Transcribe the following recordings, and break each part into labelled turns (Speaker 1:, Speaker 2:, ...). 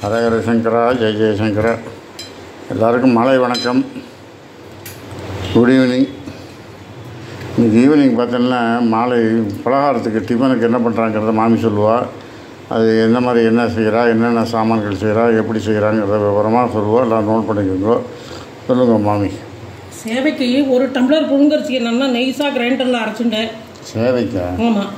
Speaker 1: ஹரஹர சங்கரா ஜெய ஜெயசங்கரா எல்லாருக்கும் மாலை வணக்கம் குட் ஈவினிங் இன்னைக்கு ஈவினிங் பார்த்தோன்னா மாலை பலகாரத்துக்கு டிஃபனுக்கு என்ன பண்ணுறாங்கிறத மாமி சொல்லுவா அது என்ன மாதிரி என்ன செய்கிறா என்னென்ன சாமான்கள் செய்கிறா எப்படி செய்கிறாங்கிறத விவரமாக சொல்லுவோம் எல்லாம் நோட் பண்ணிக்கோங்க சொல்லுங்க மாமி
Speaker 2: சேவைக்கு ஒரு டம்ளர் புழுங்கரிசி நல்லா நெய்ஸாக கிரைண்டரில் அரைச்சுட்டேன்
Speaker 1: சேவைக்கா
Speaker 2: ஆமாம்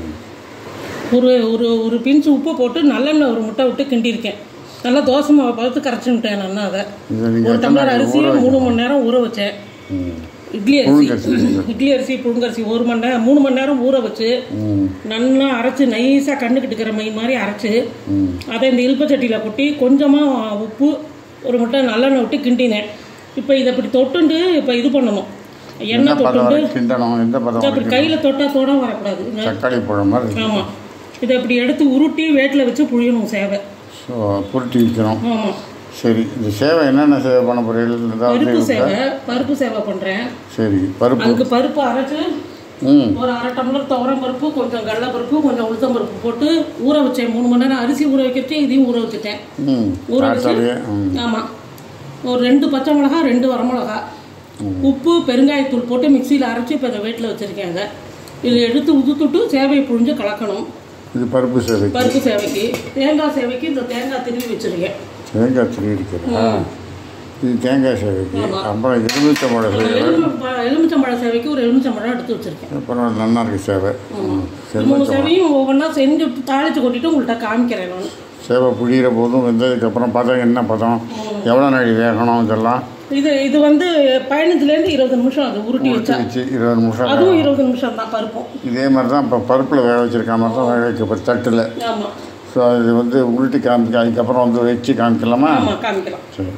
Speaker 2: ஒரு ஒரு ஒரு பிஞ்சு உப்பு போட்டு நல்லெண்ணெய் ஒரு முட்டை விட்டு கிண்டியிருக்கேன் நல்லா தோசை மாவை பார்த்து கரைச்சுட்டேன் நல்லா அதை
Speaker 1: இது நீங்கள்
Speaker 2: ஒரு டம்ளர் அரிசியை மூணு மணி நேரம் ஊற வச்சேன் இட்லி அரிசி
Speaker 1: புழுங்கரிசி.
Speaker 2: இட்லி அரிசி புழுங்கரிசி ஒரு மணி நேரம் மூணு மணி நேரம் ஊற வச்சு நல்லா அரைச்சி நைஸாக கண்ணுக்கு எடுக்கிற மை மாதிரி அரைச்சி அதை இந்த இல்பச்சட்டியில் கொட்டி கொஞ்சமாக உப்பு ஒரு முட்டை நல்லெண்ணெய் விட்டு கிண்டினேன் இப்போ இதை இப்படி தொட்டுண்டு இப்போ இது பண்ணணும்
Speaker 1: என்ன
Speaker 2: எண்ணெய்
Speaker 1: பதம்
Speaker 2: தொட்டுண்டு
Speaker 1: வரைக்கும் கிண்டணும் எந்த பதம்
Speaker 2: அப்படி
Speaker 1: வரைக்கும்
Speaker 2: கையில் தொட்டா தோட வரக்கூடாது
Speaker 1: தக்காளி பழம் மாதிரி இருக்கு.
Speaker 2: ஆமாம் இதை இப்படி எடுத்து உருட்டி வேட்டில் வச்சு புழியணும் சேவை
Speaker 1: ஸோ புரட்டி வைக்கணும்
Speaker 2: ஆமாம்
Speaker 1: சரி இந்த சேவை என்னென்ன சேவை பண்ண போறீர்கள் ஏதாவது
Speaker 2: பருப்பு
Speaker 1: இருக்கா?
Speaker 2: சேவை பருப்பு சேவை பண்ணுறேன்
Speaker 1: சரி பருப்பு
Speaker 2: அதுக்கு பருப்பு அரைச்சு
Speaker 1: ம்
Speaker 2: ஒரு அரை டம்ளர் துவரம் பருப்பு கொஞ்சம் கடலை பருப்பு கொஞ்சம் உளுத்தம் பருப்பு போட்டு ஊற வச்சேன் மூணு மணி நேரம் அரிசி ஊற வைக்கிறச்சே இதையும் ஊற வச்சுட்டேன்
Speaker 1: ம்
Speaker 2: ஊற வச்சு
Speaker 1: காட்டாலே ம்
Speaker 2: ஆமாம் ஒரு ரெண்டு பச்சை மிளகா ரெண்டு வரமிளகா உப்பு பெருங்காயத்தூள் போட்டு மிக்சியில் அரைச்சி இப்போ இதை வீட்டில் வச்சுருக்கேங்க இதை எடுத்து உதுத்துட்டு சேவையை புழிஞ்சு கலக்கணும்
Speaker 1: இது பருப்பு சேவை
Speaker 2: பருப்பு சேவைக்கு தேங்காய் சேவைக்கு இந்த தேங்காய் திருவி வச்சுருக்கேன்
Speaker 1: தேங்காய் திரி இருக்கிறா இது தேங்காய் சேவைக்கு அப்புறம் எலுமிச்சம்பழம் சேவை
Speaker 2: எலுமிச்சம்பழம் எலுமிச்சம்பழம் சேவைக்கு ஒரு எலுமிச்சம்பழம் எடுத்து வச்சுருக்கேன்
Speaker 1: அப்புறம் நல்லா இருக்கு சேவை ம்.
Speaker 2: இந்த மூணு சேவையும் ஒவ்வொன்றா செஞ்சு தாளித்து கொட்டிட்டு உங்கள்கிட்ட காமிக்கிறேன் நான்
Speaker 1: சேவை புளியிற போதும் வெந்ததுக்கப்புறம் பதம் என்ன பதம் எவ்வளோ நாள் வேகணும் இதெல்லாம்
Speaker 2: இது இது வந்து பதினஞ்சுலேருந்து இருபது நிமிஷம் அது உருட்டி
Speaker 1: ஊற்றி
Speaker 2: வச்சா
Speaker 1: வச்சு இருபது நிமிஷம்
Speaker 2: அதுவும் இருபது நிமிஷம் தான் பருப்பும்
Speaker 1: இதே மாதிரி தான் இப்போ பருப்பில் வேக வச்சிருக்க மாதிரி தான் வேக வைக்க தட்டில்
Speaker 2: ஆமாம்
Speaker 1: ஸோ இது வந்து உருட்டி காமிக்க அதுக்கப்புறம் வந்து வச்சு காமிக்கலாமா
Speaker 2: ஆமாம் காமிக்கலாம்
Speaker 1: சரி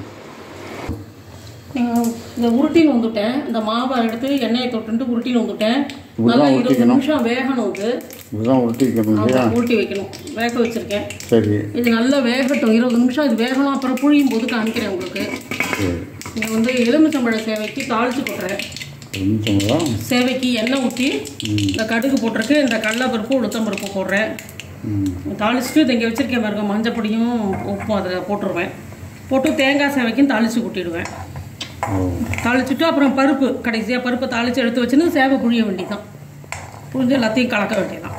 Speaker 2: உம், இந்த உருட்டின்னு வந்துட்டேன் இந்த மாவை எடுத்து எண்ணெயை தொட்டுட்டு உருட்டின்னு வந்துட்டேன்
Speaker 1: இப்படிதான்
Speaker 2: நல்லா இருபது
Speaker 1: உருட்டிக்கணும்.
Speaker 2: நிமிஷம் வேகணும் இது
Speaker 1: இதுதான் உருட்டி வைக்கணும் இல்லையா
Speaker 2: ஆமாம், உருட்டி வைக்கணும் வேக வச்சுருக்கேன்
Speaker 1: சரி
Speaker 2: இது நல்லா வேகட்டும் இருபது நிமிஷம் இது வேகணும் அப்புறம் புழியும் போது காமிக்கிறேன் உங்களுக்கு
Speaker 1: சரி
Speaker 2: இங்கே வந்து எலுமிச்சம்பழ சேவைக்கு தாளிச்சு கொட்டுறேன்
Speaker 1: எலுமிச்சம்பழம்
Speaker 2: சேவைக்கு எண்ணெய் ஊற்றி இந்த கடுகு போட்டிருக்கு இந்த கடலைப்பருப்பு உளுத்தம் பருப்பு போடுறேன்
Speaker 1: ம்
Speaker 2: தாளிச்சுட்டு இதை இங்கே வச்சுருக்கேன் பாருங்க மஞ்சள் பொடியும் உப்பும் அதில் போட்டுருவேன் போட்டு தேங்காய் சேவைக்கும் தாளித்து கொட்டிடுவேன்
Speaker 1: ஓ
Speaker 2: தாளிச்சுட்டு அப்புறம் பருப்பு கடைசியாக பருப்பை தாளித்து எடுத்து வச்சுன்னு சேவை புழிய வேண்டியதான் புழிஞ்சு எல்லாத்தையும் கலக்க வேண்டியதான்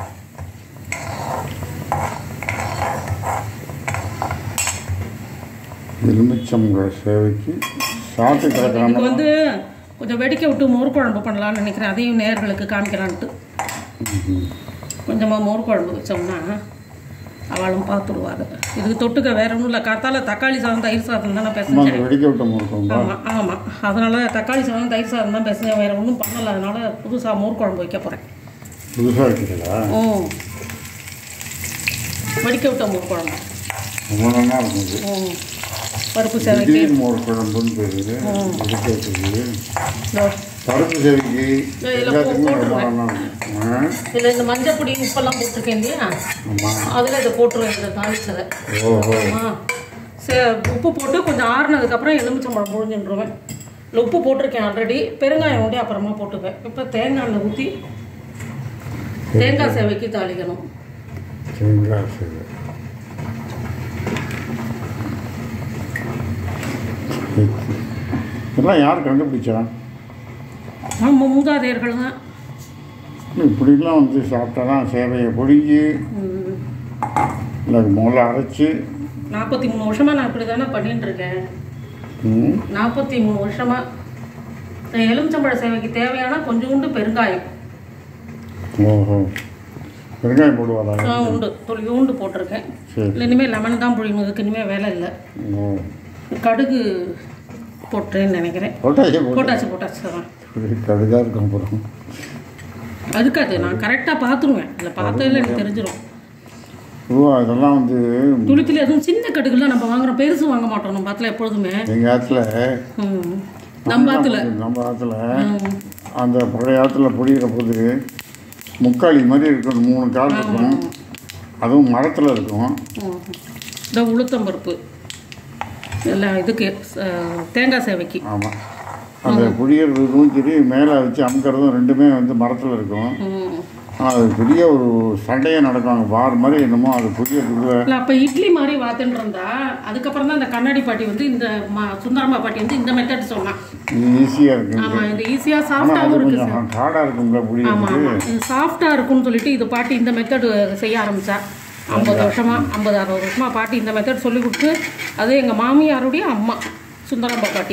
Speaker 1: எலுமிச்சம்பழ சேவைக்கு சாப்பிட்டு
Speaker 2: இதுக்கு
Speaker 1: கிடக்கிறாம
Speaker 2: வந்து கொஞ்சம் வெடிக்க விட்டு மோர் குழம்பு பண்ணலாம்னு நினைக்கிறேன் அதையும் நேர்களுக்கு காமிக்கலான்ட்டு கொஞ்சமாக மோர் குழம்பு வச்சோம்னா அவளும் பார்த்துடுவாங்க இதுக்கு தொட்டுக்க வேற ஒன்றும் இல்லை காத்தால தக்காளி சாதம் தயிர் சாதம் தானே
Speaker 1: அம்மா
Speaker 2: பேசுகிறேன்
Speaker 1: அந்த வெடிக்க விட்ட முறுக்கம்பா
Speaker 2: ஆமாம் ஆமாம் அதனால தக்காளி சாதம் தயிர் சாதம் தான் பேசுகிறேன் வேற ஒன்றும் பண்ணல அதனால புதுசாக மோர் குழம்பு வைக்க போகிறேன்
Speaker 1: புதுசாக வைக்கிறீங்களா
Speaker 2: ம் வடிக்க விட்ட மோர் குழம்பு
Speaker 1: ரொம்ப நல்லா இருக்கும் இது
Speaker 2: ம் பருப்பு சேவைக்கு
Speaker 1: திடீர் மோர் குழம்புன்னு பேர் வெடிக்க வைக்கிறது
Speaker 2: இதோ
Speaker 1: பருப்பு சேவைக்கு
Speaker 2: இதில்
Speaker 1: எல்லாத்துக்குமே ரொம்ப நல்லா இருக்கும் ஆ?
Speaker 2: இதில் இந்த மஞ்சள் பொடி உப்பெல்லாம் போட்டிருக்கேன் இல்லையா
Speaker 1: ஆமாம்
Speaker 2: அதில் இதை போட்டுருவேன் இதை தாளிச்சதை
Speaker 1: ஓஹோ
Speaker 2: ஆ சரி உப்பு போட்டு கொஞ்சம் ஆறுனதுக்கப்புறம் எலுமிச்சம்பழம் புழிஞ்சுருவேன் இல்லை உப்பு போட்டிருக்கேன் ஆல்ரெடி பெருங்காயம் உண்டே அப்புறமா போட்டுப்பேன் இப்போ தேங்காய் எண்ணெய் ஊற்றி தேங்காய் சேவைக்கு தாளிக்கணும்
Speaker 1: தேங்காய் சேவை இதெல்லாம் யார் கண்டுபிடிச்சா
Speaker 2: நம்ம மூதாதையர்கள் தான்
Speaker 1: இப்படிலாம் வந்து சாப்பிட்டா தான் சேவையை பொடிஞ்சு இல்லை முதல்ல அரைச்சி
Speaker 2: நாற்பத்தி மூணு வருஷமாக நான் இப்படி தானே பண்ணிட்டு இருக்கேன்
Speaker 1: ம்,
Speaker 2: நாற்பத்தி மூணு வருஷமாக இந்த எலுமிச்சம்பழ சேவைக்கு தேவையான கொஞ்சோண்டு பெருங்காயம்
Speaker 1: ஓஹோ வெங்காயம் போடுவாரா
Speaker 2: ஆ உண்டு துளியூண்டு போட்டிருக்கேன்
Speaker 1: சரி
Speaker 2: இல்லை இனிமேல் லெமன் தான் புழியணும் இதுக்கு இனிமேல் வேலை இல்லை
Speaker 1: ஓ
Speaker 2: கடுகு போட்டுறேன்னு நினைக்கிறேன்
Speaker 1: போட்டாச்சு போட்டு
Speaker 2: போட்டாச்சு போட்டாச்சு அதான்
Speaker 1: கடுகாக இருக்கும் அப்புறம்
Speaker 2: அதுக்காது நான் கரெக்டாக பார்த்துருவேன் இல்லை பார்த்ததில் எனக்கு தெரிஞ்சிடும்
Speaker 1: ஓ அதெல்லாம் வந்து
Speaker 2: துளித்தில் எதுவும் சின்ன கடுகுலாம் நம்ம வாங்குறோம் பெருசு வாங்க மாட்டோம் நம்ம பாத்தில் எப்பொழுதுமே
Speaker 1: எங்கள் ஆற்றுல
Speaker 2: ம். நம்ம ஆற்றுல
Speaker 1: நம்ம ஆற்றுல அந்த பழைய ஆற்றுல பொடிகிற போது முக்காளி மாதிரி இருக்கும் மூணு கால் இருக்கும் அதுவும் மரத்தில் இருக்கும்
Speaker 2: இந்த உளுத்தம் பருப்பு எல்லாம் இதுக்கு அஹ், தேங்காய் சேவைக்கு
Speaker 1: ஆமாம் அந்த புளியறதும் சரி மேலே வச்சு அமுக்கிறதும் ரெண்டுமே வந்து மரத்தில் இருக்கும்
Speaker 2: ம்.
Speaker 1: ஆனால் அது பெரிய ஒரு சண்டையே நடக்கும் வார் மாதிரி என்னமோ அது புதிய புதிய
Speaker 2: இல்லை அப்போ இட்லி மாதிரி வாத்துன்னு இருந்தா அதுக்கப்புறம் தான் இந்த கண்ணாடி பாட்டி வந்து இந்த ம- சுந்தரம்மா பாட்டி வந்து இந்த மெத்தட் சொன்னான்
Speaker 1: ஈஸியாக இருக்குங்க
Speaker 2: ஆமாம் இது ஈஸியாக
Speaker 1: ஆனால்
Speaker 2: சாஃப்டாகவும்
Speaker 1: அது
Speaker 2: இருக்கு சார்
Speaker 1: கொஞ்சம் ஹார்டாக இருக்குங்களா
Speaker 2: ஆமாம்
Speaker 1: புரியுது
Speaker 2: ஆமாம் இது சாஃப்டாக இருக்கும்னு சொல்லிட்டு இது பாட்டி இந்த மெத்தட் செய்ய ஆரம்பிச்சா ஐம்பது வருஷமா ஐம்பது அறுபது வருஷமா பாட்டி இந்த மெத்தட் சொல்லி கொடுத்து அது எங்கள் மாமியாருடைய அம்மா சுந்தரம்பா பாட்டி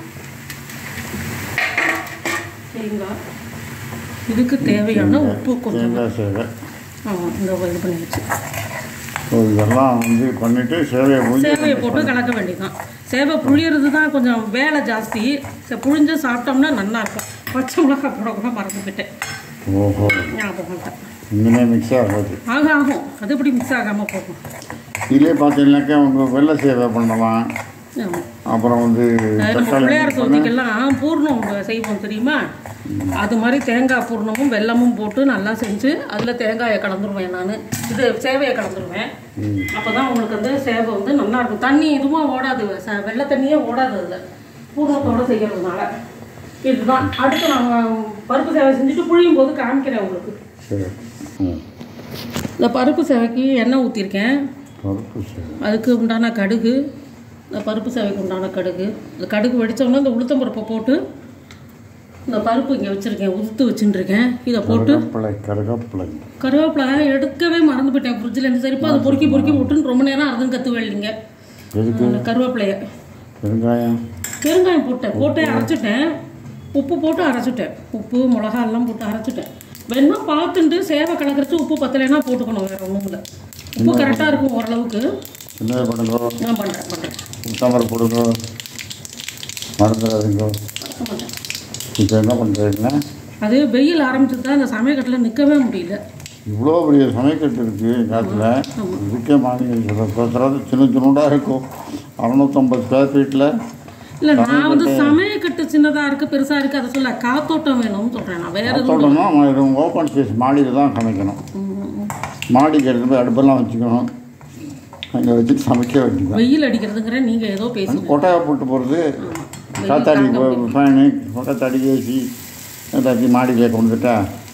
Speaker 2: சரிங்களா இதுக்கு தேவையான உப்பு கொஞ்சம்
Speaker 1: தேங்காய் சேவை
Speaker 2: ஆமாம் இந்த இது பண்ணிடுச்சு
Speaker 1: ஸோ இதெல்லாம் வந்து பண்ணிவிட்டு சேவையை முடிஞ்சு
Speaker 2: சேவையை போட்டு கலக்க வேண்டியதுதான் சேவை புழியறது தான் கொஞ்சம் வேலை ஜாஸ்தி சரி, புழிஞ்சு சாப்பிட்டோம்னா நல்லா இருக்கும் பச்சை மிளகாய் போட கூட மறந்து போயிட்டேன்
Speaker 1: ஓஹோ
Speaker 2: ஞாபகம் இல்லை.
Speaker 1: இன்னுமே மிக்ஸ் ஆகாது
Speaker 2: ஆகும் ஆகும் அது எப்படி மிக்ஸ் ஆகாமல் போகும்
Speaker 1: இதிலே பார்த்தீங்கன்னாக்கா அவங்க வெள்ளை சேவை பண்ணலாம்
Speaker 2: ஆமாம்
Speaker 1: அப்புறம் வந்து
Speaker 2: நம்ம
Speaker 1: தக்காளி
Speaker 2: பிள்ளையார் சதுர்த்திக்கெல்லாம் பூர்ணம் செய்வோம் தெரியுமா அது மாதிரி தேங்காய் பூர்ணமும் வெல்லமும் போட்டு நல்லா செஞ்சு அதில் தேங்காயை கலந்துருவேன் நான் இது சேவையை கலந்துருவேன்
Speaker 1: ம்.
Speaker 2: அப்போ தான் உங்களுக்கு வந்து சேவை வந்து நல்லா இருக்கும் தண்ணி எதுவும் ஓடாது ச- வெள்ளை தண்ணியே ஓடாது அதில் பூர்ணத்தோடு செய்கிறதுனால இதுதான் அடுத்து நான் பருப்பு சேவை செஞ்சுட்டு புழியும் போது காமிக்கிறேன் உங்களுக்கு
Speaker 1: சரி ம்
Speaker 2: இந்த பருப்பு சேவைக்கு எண்ணெய் ஊற்றிருக்கேன்
Speaker 1: பருப்பு சேவை
Speaker 2: அதுக்கு உண்டான கடுகு இந்த பருப்பு சேவைக்கு உண்டான கடுகு இந்த கடுகு வெடித்தோடனே இந்த உளுத்தம் பருப்பை போட்டு இந்த பருப்பு இங்கே வச்சுருக்கேன் உதுத்து வச்சுட்டுருக்கேன் இதை போட்டு
Speaker 1: கருகப்பிள்ளை கருகப்பிள்ளை
Speaker 2: கருவேப்பிலை எடுக்கவே மறந்து போயிட்டேன் ஃப்ரிட்ஜில் இருந்து சரிப்பா அதை பொறுக்கி பொறுக்கி விட்டுன்னு ரொம்ப நேரம் அதுவும் கற்று வெள்ளிங்க
Speaker 1: எதுக்கு
Speaker 2: அந்த கருவேப்பிலையை
Speaker 1: வெங்காயம்
Speaker 2: பெருங்காயம் போட்டேன் போட்டு அரைச்சிட்டேன் உப்பு போட்டு அரைச்சிட்டேன் உப்பு மிளகா எல்லாம் போட்டு அரைச்சிட்டேன் வேணா பார்த்துட்டு சேவை கலக்கரிச்சு உப்பு பத்தலைன்னா போட்டுக்கணும் வேறு ஒன்றும் இல்லை உப்பு கரெக்டாக இருக்கும் ஓரளவுக்கு
Speaker 1: என்ன பண்ணுங்க
Speaker 2: நான் பண்ணுறேன் பண்ணுறேன்
Speaker 1: உத்தமர் போடுங்க மறந்துடாதுங்க
Speaker 2: பண்ணுறேன்
Speaker 1: இப்போ என்ன பண்ணுறீங்கன்னா
Speaker 2: அது வெயில் ஆரம்பிச்சது தான் அந்த சமயக்கட்டில் நிற்கவே முடியல
Speaker 1: இவ்வளோ பெரிய சமைக்கட்டு இருக்குது காட்டில் இதுக்கே மாநில சொல்கிறது சின்ன சின்னதாக இருக்கும் அறநூற்றம்பது ஸ்கொயர் ஃபீட்டில்
Speaker 2: இல்லை நான் வந்து சமயக்கட்டு சின்னதாக இருக்குது பெருசாக இருக்குது அதை சொல்ல காத்தோட்டம் வேணும்னு சொல்கிறேன் நான் வேற எதுவும்
Speaker 1: தோட்டம்னா ஓப்பன் ஸ்பேஸ் மாடியில் தான் சமைக்கணும் மாடிக்கு எடுத்து போய் அடுப்பெல்லாம் வச்சுக்கணும் அங்கே வச்சுட்டு சமைக்க வேண்டியது
Speaker 2: வெயில் அடிக்கிறதுங்கிற நீங்கள் ஏதோ பேசுங்க
Speaker 1: கொட்டாயை போட்டு போகிறது காத்தாடி ஃபேனு கொட்டாத்தாடி ஏசி எல்லாத்தையும் மாடியில் கொண்டுட்டா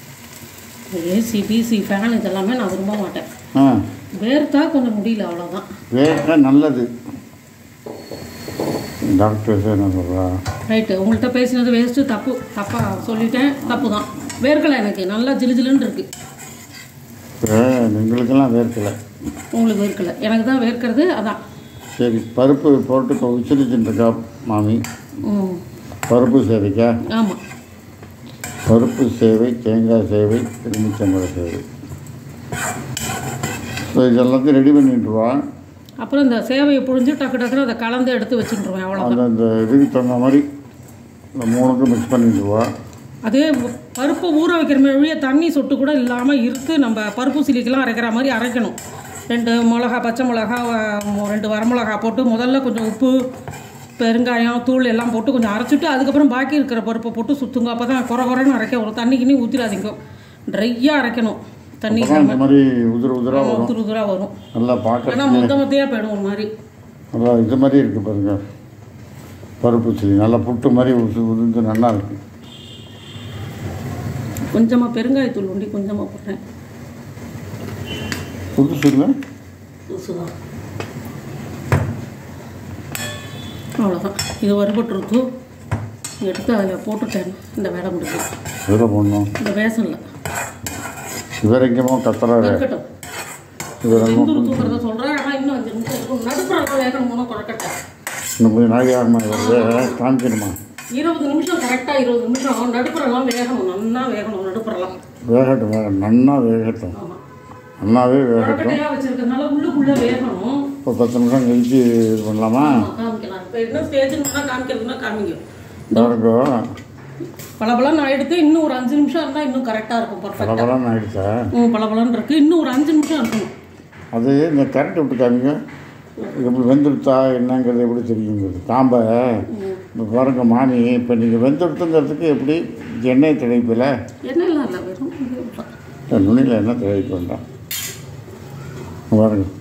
Speaker 2: ஏசி பிசி ஃபேன் இதெல்லாமே நான் விரும்ப மாட்டேன்
Speaker 1: ஆ
Speaker 2: வேர்த்தா கொஞ்சம் முடியல அவ்வளோதான்
Speaker 1: வேக நல்லது டாக்டர்ஸ் என்ன சொல்கிறா
Speaker 2: ரைட்டு உங்கள்கிட்ட பேசினது வேஸ்ட்டு தப்பு தப்பாக சொல்லிட்டேன் தப்பு தான் வேர்க்கலை எனக்கு நல்லா ஜிலு ஜிலுன்னு இருக்குது
Speaker 1: இப்போ எங்களுக்கெல்லாம் வேர்க்கலை
Speaker 2: உங்களுக்கு வேர்க்கலை எனக்கு தான் வேர்க்கிறது அதான்
Speaker 1: சரி பருப்பு போட்டு இப்போ உச்சரிச்சுட்டுருக்கா மாமி
Speaker 2: ம்
Speaker 1: பருப்பு சேவைக்கா
Speaker 2: ஆமாம்
Speaker 1: பருப்பு சேவை தேங்காய் சேவை எலுமிச்சம்பழ சேவை ஸோ இது எல்லாத்தையும் ரெடி பண்ணிட்டுருவா
Speaker 2: அப்புறம் இந்த சேவையை புழிஞ்சு டக்கு டக்குன்னு அதை கலந்து எடுத்து வச்சுட்டுருவேன் அவ்வளோதான்
Speaker 1: அந்த அந்த இதுக்கு தகுந்த மாதிரி இந்த மூணுக்கும் மிக்ஸ் பண்ணிட்டுருவா
Speaker 2: அதே பருப்பு ஊற வைக்கிற வழிய தண்ணி சொட்டு கூட இல்லாமல் இருக்கு நம்ம பருப்பு சிலிக்கெல்லாம் அரைக்கிற மாதிரி அரைக்கணும் ரெண்டு மிளகா பச்சை மிளகா வ- ரெண்டு வரமிளகா போட்டு முதல்ல கொஞ்சம் உப்பு பெருங்காயம் தூள் எல்லாம் போட்டு கொஞ்சம் அரைச்சிட்டு அதுக்கப்புறம் பாக்கி இருக்கிற பருப்பை போட்டு சுற்றுங்க அப்போ தான் குறை குறைன்னு அரைக்க வரும் தண்ணி கிண்ணி ஊற்றிடாதீங்க ட்ரையாக அரைக்கணும் தண்ணி
Speaker 1: அப்பதான் இந்த மாதிரி உதிர உதிராக வரும்
Speaker 2: உதிர உதிராக வரும்
Speaker 1: நல்லா பார்க்க
Speaker 2: ஆனால் மொத்த மொத்தையாக போயிடும் ஒரு மாதிரி
Speaker 1: நல்லா இது மாதிரி இருக்குது பாருங்க பருப்பு சிலி நல்லா புட்டு மாதிரி உது உதிர்ந்து நல்லா இருக்குது
Speaker 2: கொஞ்சமாக பெருங்காயத்தூள் ஒண்டி கொஞ்சமாக போடுறேன்
Speaker 1: புதுசு இல்லை
Speaker 2: சுதா அவ்வளோதான் இது வறுபட்டுருத்து எடுத்து அதில் போட்டுட்டேன் இந்த வேலை முடிஞ்சு
Speaker 1: இதில் போடணும்
Speaker 2: இந்த வேசனில்
Speaker 1: இவர் எங்கேயுமோ கத்துறாரு
Speaker 2: இருக்கட்டும்
Speaker 1: இவர் என்னமோ
Speaker 2: தூங்குறத சொல்கிறேன் ஆனால் இன்னும் அஞ்சு நிமிஷம் இருக்கும் நடுப்புற வேகணும் குழக்கட்டை
Speaker 1: இன்னும் கொஞ்சம் நாளைக்கு ஆகுமா வருது காமிக்கணுமா
Speaker 2: இருபது நிமிஷம் கரெக்டாக இருபது நிமிஷம் நடுப்புறலாம் வேகணும் நல்லா வேகணும் நடுப்புறலாம்
Speaker 1: வேகட்டும் வேக நன்னா வேகட்டும்
Speaker 2: ஆமாம்
Speaker 1: நன்னாவே வேகட்டும்
Speaker 2: குழக்கட்டையாக வச்சிருக்கறதுனால உள்ளுக்குள்ளே வேகணும்
Speaker 1: இப்போ பத்து நிமிஷம் கழிச்சு இது பண்ணலாமா
Speaker 2: ஆமா, காமிக்கலாம் இப்போ என்ன ஸ்டேஜ்னா காமிக்கிறதுனா காமிக்கும்
Speaker 1: பாருங்கோ
Speaker 2: பளபளன்னு ஆயிடுத்து இன்னும் ஒரு அஞ்சு நிமிஷம் இருந்தால் இன்னும் கரெக்டாக இருக்கும் பர்ஃபெக்ட்
Speaker 1: பலபலன்னு ஆயிடுச்சா
Speaker 2: ம் பளபளன்னு இருக்கு இன்னும் ஒரு அஞ்சு நிமிஷம் இருக்கணும்
Speaker 1: அது இந்த கரண்ட் விட்டு காமிங்க இது எப்படி வெந்துடுத்தா என்னங்கிறது எப்படி தெரியுங்கிறது காம்பை இப்போ பாருங்க மாமி இப்போ நீங்கள் வெந்துடுத்துங்கிறதுக்கு எப்படி எண்ணெய் திளைப்பில்
Speaker 2: எண்ணெய்லாம் இல்லை வெறும் இது தான்.
Speaker 1: நுனியில் எண்ணெய் திளைக்க வேண்டாம் பாருங்க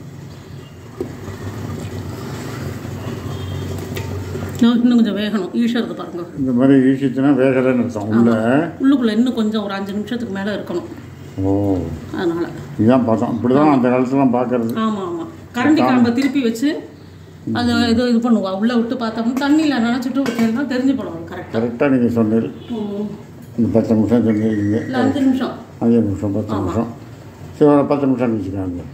Speaker 2: இன்னும் இன்னும் கொஞ்சம் வேகணும் ஈஷறது பாருங்க
Speaker 1: இந்த மாதிரி ஈசிச்சுன்னா வேகலைன்னு அர்த்தம் உள்ள
Speaker 2: உள்ளுக்குள்ளே இன்னும் கொஞ்சம் ஒரு அஞ்சு நிமிஷத்துக்கு மேலே இருக்கணும்
Speaker 1: ஓ
Speaker 2: அதனால்
Speaker 1: இதுதான் பார்த்தோம் இப்படி தான் அந்த காலத்துலாம் பார்க்கறது
Speaker 2: ஆமாம் ஆமாம் கரண்டி காம்பை திருப்பி வச்சு அது இது இது பண்ணுவோம் உள்ளே விட்டு பார்த்தோம்னா தண்ணியில் நினச்சிட்டு விட்டேன்னா தெரிஞ்சு போடுவோம் கரெக்டாக
Speaker 1: கரெக்டாக நீங்கள் சொன்னீங்க இந்த பத்து நிமிஷம் சொன்னீங்க
Speaker 2: இல்லை அஞ்சு நிமிஷம்
Speaker 1: அஞ்சு நிமிஷம் பத்து நிமிஷம் சரி ஒரு பத்து நிமிஷம் வச்சுக்காங்க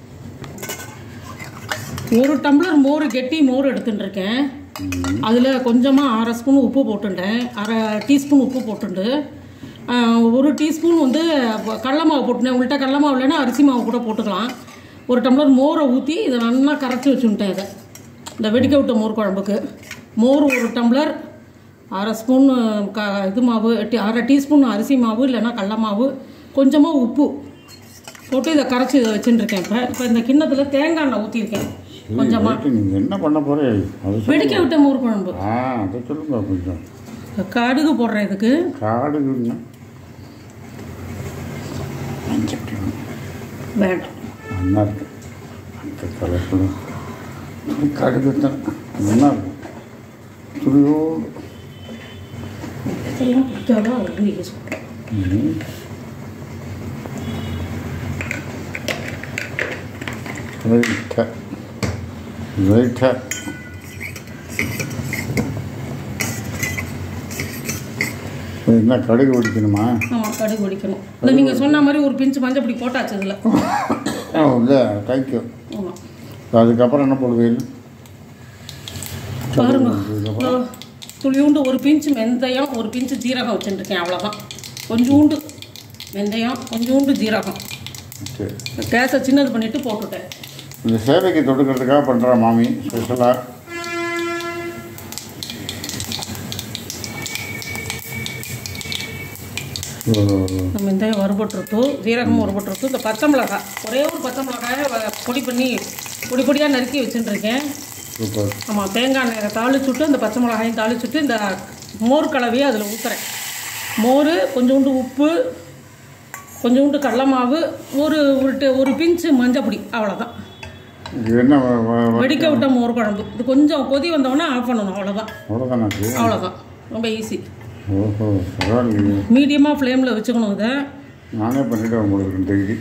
Speaker 2: ஒரு டம்ளர் மோர் கெட்டி மோர் எடுத்துட்டு இருக்கேன் அதில் கொஞ்சமாக அரை ஸ்பூன் உப்பு போட்டுட்டேன் அரை டீஸ்பூன் உப்பு போட்டுண்டு ஆஹ், ஒரு டீஸ்பூன் வந்து கடல மாவு போட்டுட்டேன் உங்கள்கிட்ட கடல மாவு இல்லைன்னா அரிசி மாவு கூட போட்டுக்கலாம் ஒரு டம்ளர் மோரை ஊற்றி இதை நல்லா கரைச்சி வச்சுட்டேன் இதை இந்த வெடிக்க விட்ட மோர் குழம்புக்கு மோர் ஒரு டம்ளர் அரை ஸ்பூன் க இது மாவு டி- அரை டீஸ்பூன் அரிசி மாவு இல்லைன்னா கடல மாவு கொஞ்சமாக உப்பு போட்டு இதை கரைச்சி இதை வச்சுட்டு இருக்கேன் இப்போ இப்போ இந்த கிண்ணத்தில் தேங்காய் எண்ணெய் ஊற்றிருக்கேன் கொஞ்சமாக
Speaker 1: நீங்கள் என்ன பண்ண போகிறேன் அது சொல்லு.
Speaker 2: வெடிக்க விட்ட மோர் குழம்பு
Speaker 1: ஆ அதை சொல்லுங்க கொஞ்சம்
Speaker 2: கடுகு போடுறேன் இதுக்கு
Speaker 1: காடுங்க
Speaker 2: வேண்டாம்
Speaker 1: நல்லா இருக்கு அந்த கலப்பில் கடுகு தான் நல்லா இருக்கும் துணியோடு
Speaker 2: இதெல்லாம் பிடிக்காதான் இன்னைக்கு சொல்கிறேன்
Speaker 1: ம். லைட்டா லைட்டா என்ன கடுகு பிடிக்கணுமா
Speaker 2: ஆமாம் கடுகு பிடிக்கணும் இல்லை நீங்கள் சொன்ன மாதிரி ஒரு பிஞ்சு மஞ்சள் பிடி போட்டாச்சு இதில்
Speaker 1: ஆ இல்லை தேங்க்யூ
Speaker 2: ஆமாம்
Speaker 1: அதுக்கப்புறம் என்ன போடுவீங்க
Speaker 2: பாருங்க இதோ துளியூண்டு ஒரு பிஞ்சு வெந்தயம் ஒரு பிஞ்சு ஜீரகம் வச்சுட்டுருக்கேன் அவ்வளோதான் கொஞ்சூண்டு வெந்தயம் கொஞ்சூண்டு ஜீரகம்
Speaker 1: சரி
Speaker 2: கேஸை சின்னது பண்ணிவிட்டு போட்டுட்டேன்
Speaker 1: இந்த சேவைக்கு தொடுக்கிறதுக்காக பண்ணுற மாமி ஸ்பெஷலாக
Speaker 2: நம்ம வெந்தயம் வறுபட்டுருத்து ஜீரகம் வறுபட்டுருத்து இந்த பச்சை மிளகாய் ஒரே ஒரு பச்சை மிளகாயை வ- பொடி பண்ணி பொடி பொடியாக நறுக்கி வச்சுட்டுருக்கேன்
Speaker 1: சூப்பர்
Speaker 2: ஆமாம் தேங்காய் எண்ணெயை தாளிச்சுட்டு இந்த பச்சை மிளகாயும் தாளிச்சுட்டு இந்த மோர் கலவையை அதில் ஊற்றுறேன் மோர் கொஞ்சோண்டு உப்பு கொஞ்சோண்டு கடல மாவு ஒரு ஒரு டி- ஒரு பிஞ்சு மஞ்சள் பொடி அவ்வளோதான்
Speaker 1: இது என்ன வ- வ- வ-
Speaker 2: வெடிக்க விட்ட மோர் குழம்பு இது கொஞ்சம் கொதி வந்தோடனே ஆஃப் பண்ணணும் அவ்வளோதான்
Speaker 1: அவ்வளோதானாச்சு
Speaker 2: அவ்வளோதான் ரொம்ப ஈஸி
Speaker 1: ஓஹோ பரவாயில்லையே
Speaker 2: மீடியமாக ஃப்ளேமில் வச்சுக்கணும் இதை
Speaker 1: நானே பண்ணிவிட்டு உங்களுக்கு டெய்லி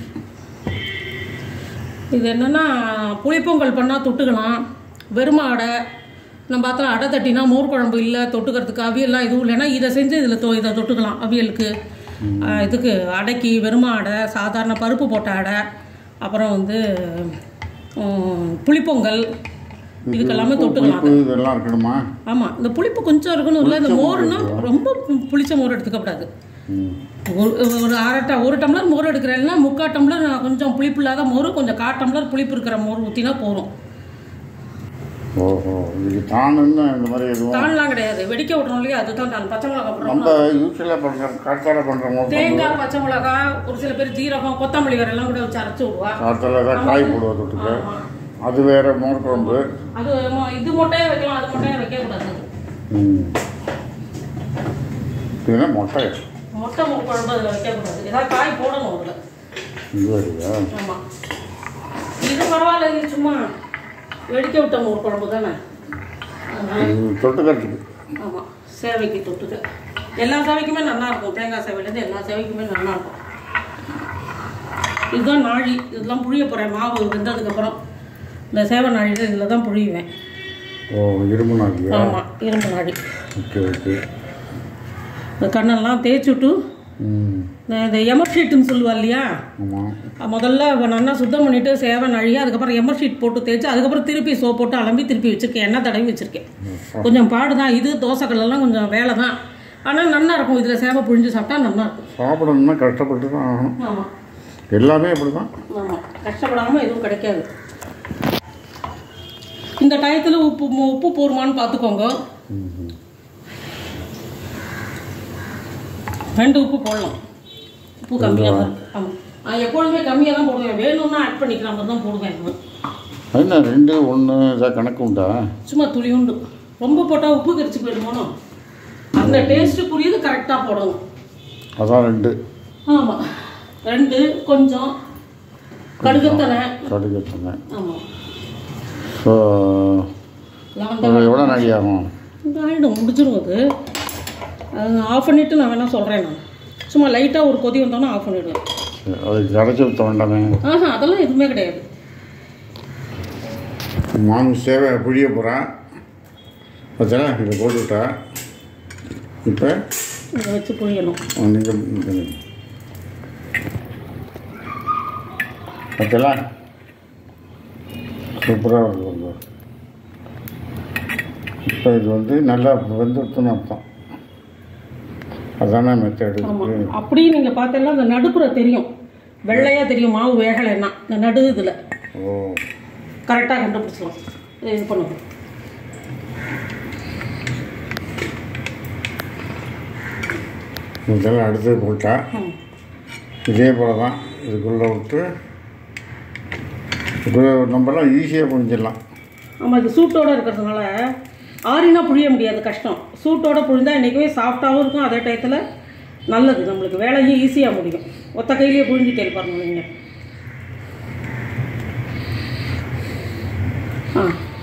Speaker 2: இது என்னென்னா புளிப்பொங்கல் பண்ணால் தொட்டுக்கலாம் வெறும அடை நம்ம பார்த்தா அடை தட்டினா மோர் குழம்பு இல்லை தொட்டுக்கிறதுக்கு அவியல்லாம் எதுவும் இல்லைன்னா இதை செஞ்சு இதில் தொ இதை தொட்டுக்கலாம் அவியலுக்கு ஆ, இதுக்கு அடைக்கு வெறும அடை சாதாரண பருப்பு போட்ட அடை அப்புறம் வந்து ம், புளிப்பொங்கல் இதுக்கெல்லாமே தொட்டுக்கலாம்
Speaker 1: புளிப்பு இதெல்லாம் இருக்கணுமா
Speaker 2: ஆமாம் இந்த புளிப்பு கொஞ்சம் இருக்கணும் இல்லை இந்த மோர்னா ரொம்ப புளிச்ச மோர் எடுத்துக்கப்படாது
Speaker 1: ம்
Speaker 2: ஒரு ஒரு அரை ட ஒரு டம்ளர் மோர் எடுக்கிறேன்னா முக்கால் டம்ளர் நான் கொஞ்சம் புளிப்பு இல்லாத மோர் கொஞ்சம் கால் டம்ளர் புளிப்பு இருக்கிற மோர் ஊற்றினா போதும்
Speaker 1: ஓஹோ இதுக்கு தானுன்னு இந்த மாதிரி எதுவும்
Speaker 2: தான்லாம் கிடையாது வெடிக்க விட்றோம் இல்லையா அதுதான் தான் பச்சை மிளகா போடுறோம்
Speaker 1: நம்ம யூஸ்வலாக பண்ணுற காட்டால பண்ணுற போது
Speaker 2: தேங்காய் பச்சை மிளகா ஒரு சில பேர் ஜீரகம் கொத்தமல்லி வேற எல்லாம் கூட வச்சு அரைச்சி விடுவா
Speaker 1: காட்டால தான் காய் போடுவா தொட்டுக்க
Speaker 2: ஆமா.
Speaker 1: அது வேற மோர் குழம்பு
Speaker 2: அது மொ- இது மொட்டையே வைக்கலாம் அது மொட்டையே வைக்கக்கூடாது
Speaker 1: ம் இதுனா மொட்டை
Speaker 2: மொட்டை மோர் குழம்பு அதில் வைக்கக்கூடாது ஏதாவது காய் போடணும் அதில்
Speaker 1: இது வேறையா
Speaker 2: ஆமாம் இது பரவாயில்ல இது சும்மா வெடிக்க விட்ட மோர் குழம்பு தானே அதனால
Speaker 1: இது தொட்டுக்கிறதுக்கு
Speaker 2: ஆமாம் சேவைக்கு தொட்டுக்க எல்லா சேவைக்குமே நல்லா இருக்கும் தேங்காய் சேவையிலேருந்து எல்லா சேவைக்குமே நல்லா இருக்கும் இதுதான் நாழி இதெல்லாம் புழிய போகிறேன் மாவு வெந்ததுக்கப்புறம் இந்த சேவை நாழி இதில் தான் புழியுவேன்
Speaker 1: ஓ இரும்பு நாளையா
Speaker 2: ஆமாம் இரும்பு நாழி
Speaker 1: ஓகே ஓகே
Speaker 2: இந்த கண்ணெல்லாம் தேய்ச்சுட்டு
Speaker 1: ம்
Speaker 2: இந்த- இந்த எமர் ஷீட்டுன்னு சொல்லுவா இல்லையா
Speaker 1: ஆமாம்
Speaker 2: முதல்ல நல்லா சுத்தம் பண்ணிவிட்டு சேவை நழி அதுக்கப்புறம் எமர் ஷீட் போட்டு தேய்ச்சி அதுக்கப்புறம் திருப்பி சோப் போட்டு அலம்பி திருப்பி வச்சுருக்கேன் எண்ணெய் தடவி வச்சுருக்கேன் கொஞ்சம் பாடு தான் இது தோசைக்கல்லாம் கொஞ்சம் வேலை தான் ஆனால் நல்லா இருக்கும் இதில் சேவை புழிஞ்சு சாப்பிட்டா நல்லா இருக்கும்
Speaker 1: சாப்பிடணும்னா கஷ்டப்பட்டு தான் ஆகணும்
Speaker 2: ஆமாம்
Speaker 1: எல்லாமே அப்படி தான்
Speaker 2: ஆமாம் கஷ்டப்படாமல் எதுவும் கிடைக்காது இந்த டயத்தில் உப்பு மு- உப்பு போருமான்னு பார்த்துக்கோங்க ரெண்டு உப்பு போடலாம் உப்பு கம்மியாக தான் இருக்கு. ஆமாம் நான் எப்பொழுதுமே கம்மியாக தான் போடுவேன் வேணும்னா ஆட் பண்ணிக்கிற மாதிரி தான் போடுவேன் நான்.
Speaker 1: என்ன ரெண்டு ஒன்று இதாக கணக்கு உண்டா
Speaker 2: சும்மா துளியுண்டு ரொம்ப போட்டால் உப்பு கரிச்சு போயிடுமோனோ அந்த டேஸ்ட்டுக்குரியது கரெக்டாக போடணும்
Speaker 1: அதான் ரெண்டு
Speaker 2: ஆமாம் ரெண்டு கொஞ்சம் கடுகத்தனை
Speaker 1: கடுகு சொன்னேன்
Speaker 2: ஆமாம்
Speaker 1: ஸோ
Speaker 2: லவண்டம்
Speaker 1: எவ்வளோ நாடி ஆகும்
Speaker 2: ஆகிடும் முடிச்சிடும் அது அது ஆஃப் பண்ணிவிட்டு நான் வேணால் சொல்கிறேன் நான் சும்மா லைட்டாக ஒரு கொதி வந்தோன்னே ஆஃப் பண்ணிவிடுவேன்
Speaker 1: சரி அதுக்கு கரைச்சி ஊற்ற வேண்டாமே
Speaker 2: ஆஹா அதெல்லாம் எதுவுமே கிடையாது
Speaker 1: மாமி சேவை புளிய போகிறேன் பார்த்தா இதை போட்டுவிட்டா இப்போ
Speaker 2: இதை வச்சு புழியணும்
Speaker 1: நீங்கள் பார்த்தீங்களா சூப்பராக இருக்கும் இப்போ இது வந்து நல்லா வெந்துடுத்துன்னு அர்த்தம் அதானே மெத்தடு
Speaker 2: ஆமாம் அப்படியே நீங்கள் பார்த்தெல்லாம் அந்த நடுப்புற தெரியும் வெள்ளையாக தெரியும் மாவு வேகலைன்னா இந்த நடு இதில்
Speaker 1: ஓ
Speaker 2: கரெக்டாக கண்டுபிடிச்சிடலாம் இதை இது பண்ணுங்க
Speaker 1: இதெல்லாம் அடுத்தது போட்டா
Speaker 2: ம்.
Speaker 1: இதே போல் தான் இதுக்குள்ளே விட்டு இதுக்குள்ளே நம்மலாம் ஈஸியாக புரிஞ்சிடலாம்
Speaker 2: ஆமாம் இது சூட்டோடு இருக்கிறதுனால ஆறினா புழிய முடியாது கஷ்டம் சூட்டோட புழிந்தா என்றைக்குமே சாஃப்டாகவும் இருக்கும் அதே டயத்தில் நல்லது நம்மளுக்கு வேலையும் ஈஸியாக முடியும் ஒத்த கையிலேயே புழிஞ்சிட்டே பாருங்க நீங்கள் ஆ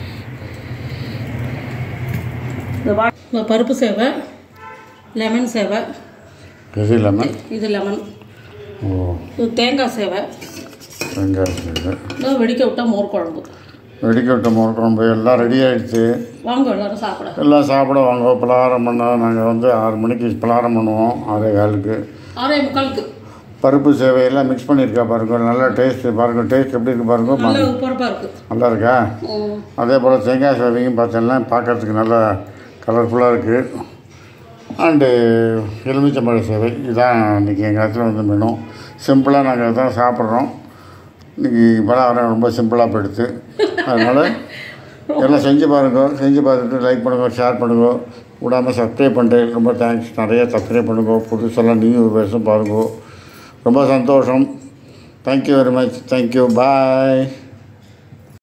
Speaker 2: இந்த வா இந்த பருப்பு சேவை லெமன் சேவை
Speaker 1: எது இல்லாமல்
Speaker 2: இது லெமன்
Speaker 1: ஓ
Speaker 2: இது தேங்காய் சேவை
Speaker 1: வெங்காயம் சரி.
Speaker 2: இதோ வெடிக்க விட்டா மோர் குழம்பு
Speaker 1: வெடிக்க விட்ட மோர் குழம்பு எல்லாம் ரெடி ஆகிடுச்சு
Speaker 2: வாங்க எல்லாரும் சாப்பிட
Speaker 1: எல்லாம் சாப்பிட வாங்க பலகாரம் பண்ண நாங்கள் வந்து ஆறு மணிக்கு பலகாரம் பண்ணுவோம் ஆறே காலுக்கு
Speaker 2: ஆறே முக்காலுக்கு
Speaker 1: பருப்பு சேவையெல்லாம் மிக்ஸ் பண்ணியிருக்கா பாருங்க நல்லா டேஸ்ட்டு பாருங்க டேஸ்ட் எப்படி இருக்கு பாருங்க
Speaker 2: நல்ல உப்பரப்பாக இருக்குது
Speaker 1: நல்லா இருக்கா
Speaker 2: ம்
Speaker 1: அதே போல் தேங்காய் சேவையும் பார்த்தோம்னா பார்க்கறதுக்கு நல்லா கலர்ஃபுல்லாக இருக்குது அண்டு எலுமிச்சம்பழ சேவை இதுதான் இன்றைக்கி எங்கள் இடத்துல வந்து மெனு சிம்பிளாக நாங்கள் இதான் சாப்பிட்றோம் இன்றைக்கி பலகாரம் ரொம்ப சிம்பிளாக போயிடுது அதனால் எல்லாம் செஞ்சு பாருங்க செஞ்சு பார்த்துட்டு லைக் பண்ணுங்க ஷேர் பண்ணுங்க விடாமல் சப்ஸ்கிரைப் பண்ணுறேன் ரொம்ப தேங்க்ஸ் நிறைய சப்ஸ்கிரைப் பண்ணுங்க புதுசெல்லாம் நியூ வருஷம் பாருங்க ரொம்ப சந்தோஷம் தேங்க்யூ வெரி மச் தேங்க்யூ பாய்